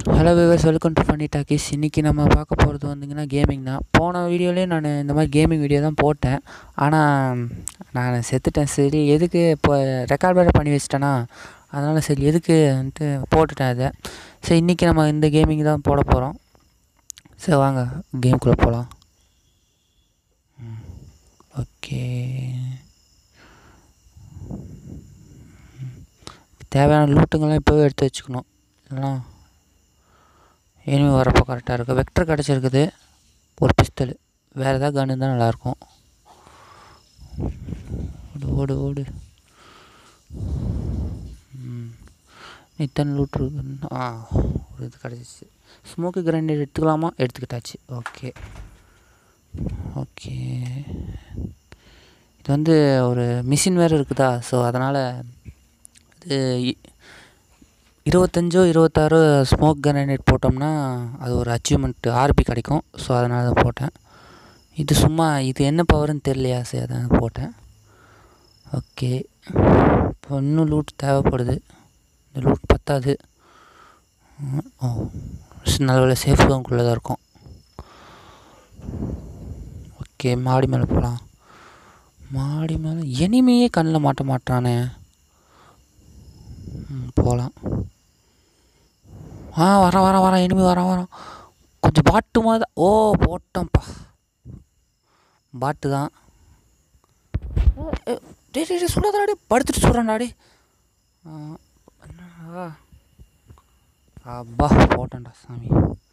Hello viewers welcome to funny talkies இன்றைக்கி நம்ம பார்க்க போகிறது வந்தீங்கன்னா கேமிங் தான் போன வீடியோலேயே நான் இந்த மாதிரி கேமிங் வீடியோ தான் போட்டேன் ஆனால் நான் செத்துட்டேன் சரி எதுக்கு இப்போ ரெக்கார்ட் வேறு பண்ணி வச்சிட்டேனா அதனால் சரி எதுக்குன்ட்டு போட்டுட்டேன் அதை சரி இன்றைக்கி நம்ம இந்த கேமிங் தான் போட போகிறோம் சரி வாங்க கேம்குள்ளே போகலாம் ஓகே தேவையான லூட்டுங்கள்லாம் இப்போவே எடுத்து வச்சுக்கணும் இல்லைனா இனிமே வரப்போ கரெக்டாக இருக்குது வெக்டர் கிடச்சிருக்குது ஒரு பிஸ்தல் வேறு ஏதாவது கன் இருந்தால் நல்லாயிருக்கும் ஓடு ஓடு ஓடு ம். இத்தனை லூட் இருக்கு ஆ ஒரு இது கிடச்சிச்சு ஸ்மோக்கு கிரைண்டர் எடுத்துக்கலாமா எடுத்துக்கிட்டாச்சு ஓகே ஓகே இது வந்து ஒரு மிஷின் வேறு இருக்குதா ஸோ அதனால் இது இ- இருபத்தஞ்சோ இருபத்தாறோ ஸ்மோக் கிரனைட் போட்டோம்னா அது ஒரு அச்சீவ்மெண்ட் ஆர்பி கிடைக்கும் ஸோ அதனால தான் போட்டேன் இது சும்மா இது என்ன பவர்னு தெரியலையா சரி அதான் போட்டேன் ஓகே இப்போ இன்னும் லூட் தேவைப்படுது இந்த லூட் பத்தாது ம், ஓ ஸ் நல்ல வேலை சேஃப் ஜோனுக்குள்ளே தான் இருக்கும் ஓகே மாடி மேலே போகலாம் மாடி மேலே எனிமையே கண்ணில் மாட்ட மாட்டானே ம் போகலாம் ஆ வரேன் வரேன் வரேன் இனிமே வரேன் வரேன் கொஞ்சம் பாட்டு மாதிரி ஓ போட்டோம்ப்பா பாட்டு தான் ஏ, டேய் டேய் டேய் சுடாதடாடி படுத்துட்டு சொல்கிறேன்டாடி அப்பா போட்டேன்டா சாமி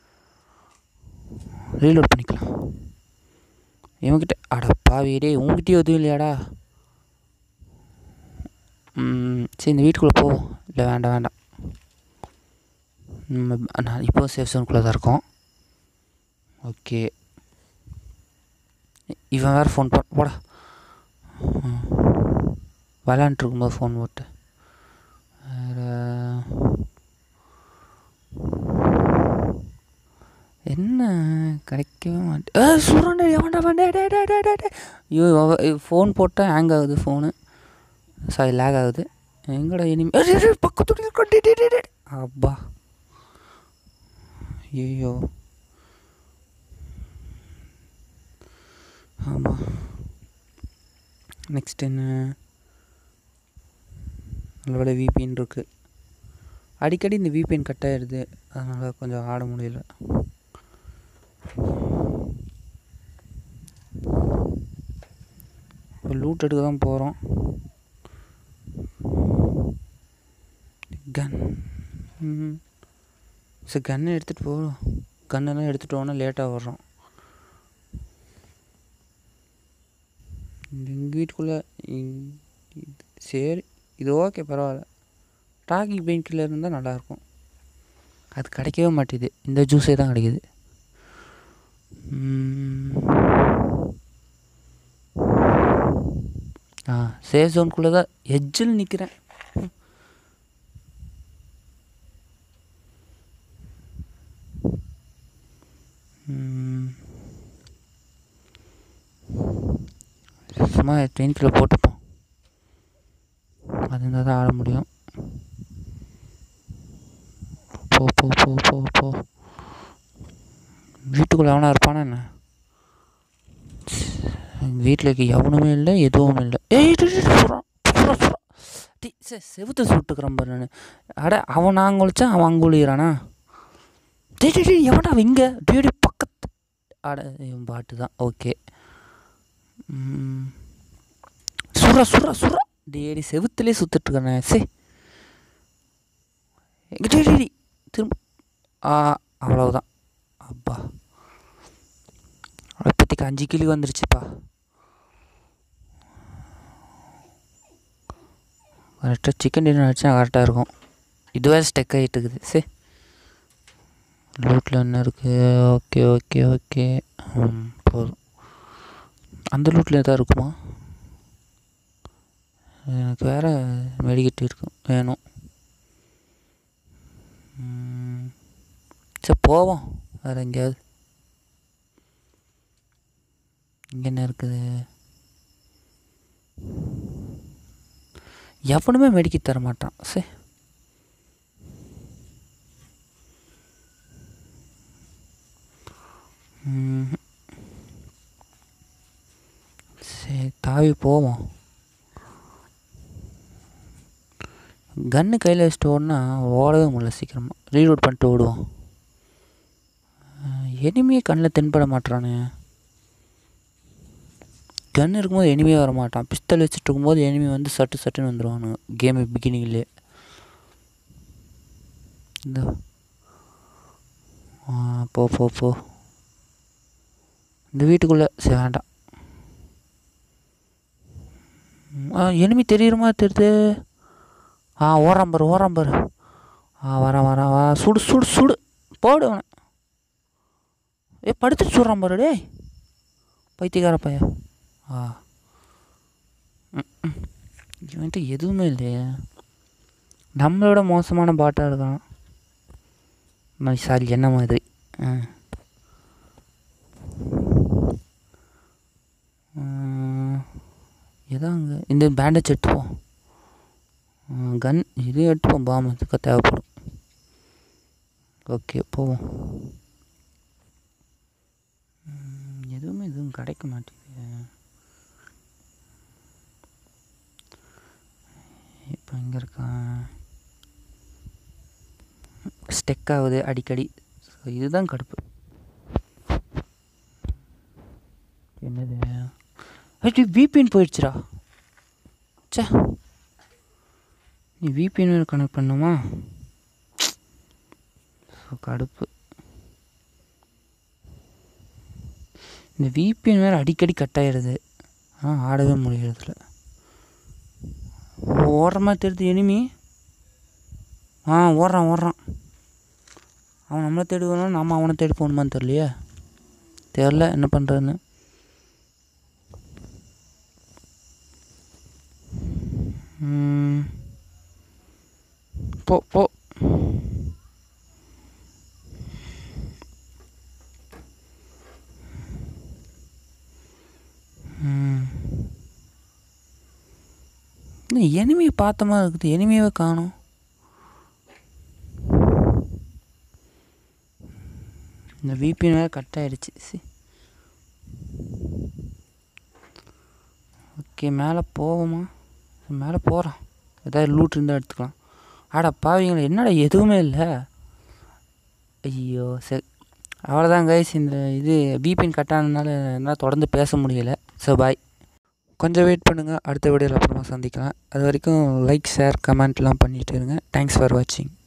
ரீலோட் பண்ணிக்கலாம் இவன்கிட்ட அட பாவி டேய் உங்ககிட்டயும் எதுவும் இல்லையாடா ம், சரி இந்த வீட்டுக்குள்ளே போவோம் இல்லை வேண்டாம் வேண்டாம் ம், நான் இப்போ சேஃப் ஜோனுக்குள்ளே தான் இருக்கோம் ஓகே இவன் வேறு ஃபோன் போ போடா ம். விளாண்டுட்டு இருக்கும்போது ஃபோன் போட்டு வேறு என்ன கிடைக்கவே மாட்டே ஏ சுரண்டா எவன்டா வேண்டே டே டே டே டே டே ஐயோ ஃபோன் போட்டால் ஹேங் ஆகுது ஃபோனு சாரி லேக் ஆகுது எங்கடா இனிமே ஏய், டேய், டேய், பக்கத்துல இருக்கா, டேய், டேய், டேய், டேய். அப்பா ஐயோ ஆமாம் நெக்ஸ்ட் என்ன நல்ல விபிஎன் இருக்கு அடிக்கடி இந்த விபிஎன் கட் ஆயிடுது அதனால் கொஞ்சம் ஆட முடியல இப்போ லூட் எடுக்க தான் போகிறோம் கன் சரி கன்னை எடுத்துகிட்டு போகிறோம் கன்னெல்லாம் எடுத்துகிட்டு போனால் லேட்டாக வர்றோம் எங்கள் வீட்டுக்குள்ளே சரி இது ஓகே பரவாயில்ல டாக்கிங் பெயின் கில்லர் இருந்தால் நல்லாயிருக்கும் அது கிடைக்கவே மாட்டேது இந்த ஜூஸே தான் கிடைக்குது ம். ஆ சேஃப் ஜோனுக்குள்ளே தான் எட்ஜில் நிற்கிறேன் சும்மா ட்ரெயின்கில் போட்டுப்போம் அது இருந்தால் தான் ஆட முடியும் போ போ போ போ போ வீட்டுக்குள்ளே எவனா இருப்பானா என்ன வீட்டில் இருக்க எவனுமே இல்லை எதுவும் இல்லை ஏய் டேய், டேய், டேய், சுடுறான், சுடுறான், சுடுறான். டேய், சே செவுத்த சுட்டுக்கிறேன் பாரு நான் அட அவன் நான் ஒழிச்சேன் அவன் அங்கே ஒழிகிறானா டேய் டேய் டேய் எவன்டா அவன் இங்கே டேய் டேய், பக்கத்து அட இவன் பாட்டு தான் ஓகே சுடுறா சுடுறா சுடுறா டேடி செவுத்துலேயே சுற்றுட்ருக்கண்ணே சே எங்க டேய் டேய், டேய் திரும்ப ஆ அவ்வளவுதான் அப்பா இப்போதைக்கு அஞ்சு கிளி வந்துருச்சுப்பா கரெக்டாக சிக்கன் டின்னர் அடிச்சா கரெக்டாக இருக்கும் இதுவே ஸ்டெக் ஆகிட்டு இருக்குது சே லூட்டில் என்ன இருக்குது ஓகே ஓகே ஓகே ம் போதும் அந்த லூட்டில் எதாவது இருக்குமா எனக்கு வேறு மெடிக்கிட்டு இருக்கும் வேணும் ம், சரி போவோம் வேறு எங்கேயாவது இங்கே என்ன இருக்குது எவனுமே மெடிக்கிட் தர மாட்டான் சே ம். சரி தாவி போவோம் கன்று கையில் வச்சுட்டு ஓடினா ஓடவே முடியல சீக்கிரமாக ரீலோட் பண்ணிட்டு ஓடுவோம் எனிமையே கண்ணில் தென்பட மாட்றானே கன் இருக்கும்போது எனிமே வர மாட்டான் பிஸ்தல் வச்சுட்டு இருக்கும்போது எனிமி வந்து சட்டு சட்டுன்னு வந்துடுவானுங்க கேமு பிகினிங்லேயே இந்த ஆ, போ போ போ இந்த வீட்டுக்குள்ளே சரி வேண்டாம் ம், ஆ எனிமி தெரியுற மாதிரி தெரியுது ஆ ஓடுறான் பாரு ஓடுறான் பாரு ஆ வரேன் வரேன் வா சுடு சுடு சுடு போடு அவனை ஏ படுத்துட்டு சுடுறான் பாரு டேய் பைத்தியக்கார பையன் ஆ ம், ம். இவன்கிட்ட எதுவுமே இல்லையே நம்மளோட மோசமான பாட்டாக இருக்கான் நான் சாரி என்ன மாதிரி ஆ எதாங்க இந்த பேண்டேஜ் எடுத்துப்போம் கன் இது எடுத்துப்போம் பாம் இதுக்கு தேவைப்படும் ஓகே போவோம் ம், எதுவுமே எதுவும் கிடைக்க மாட்டேங்குது இப்போ எங்கே இருக்கான் ஸ்டெக் ஆகுது அடிக்கடி ஸோ இதுதான் கடுப்பு என்னது ஐயோ விபிஎன் போயிடுச்சுடா ச்சே நீ விபிஎன் வேறு கனெக்ட் பண்ணுமா ஸோ கடுப்பு இந்த விபிஎன் வேறு அடிக்கடி கட் ஆகிடுது ஆ ஆடவே முடியறதில்ல ஓடுற மாதிரி தெரியுது எனிமி ஆ ஓடுறான் ஓடுறான் அவன் நம்மளை தேடி வரணும் நம்ம அவனை தேடி போகணுமான்னு தெரியலையே தெரில என்ன பண்ணுறதுன்னு ம். போ போ ம். என்ன எனிமியை பார்த்த மாதிரி இருக்குது எனிமியவே காணும் இந்த விபிஎன் வேறு கட் ஆகிடுச்சு சி ஓகே மேலே போவோமா மேலே போகிறோம் ஏதாவது லூட் இருந்தால் எடுத்துக்கலாம் ஆடா பாவிங்களா என்னடா எதுவுமே இல்லை ஐயோ சரி அவ்வளோதான் கைஸ் இந்த இது விபிஎன் கட் ஆனதுனால என்னால் தொடர்ந்து பேச முடியலை ஸோ பாய் கொஞ்சம் வெயிட் பண்ணுங்கள் அடுத்த வீடியோவில் அப்புறமா சந்திக்கலாம் அது வரைக்கும் லைக் ஷேர் கமெண்ட்லாம் பண்ணிகிட்டு இருங்க தேங்க்ஸ் ஃபார் வாட்சிங்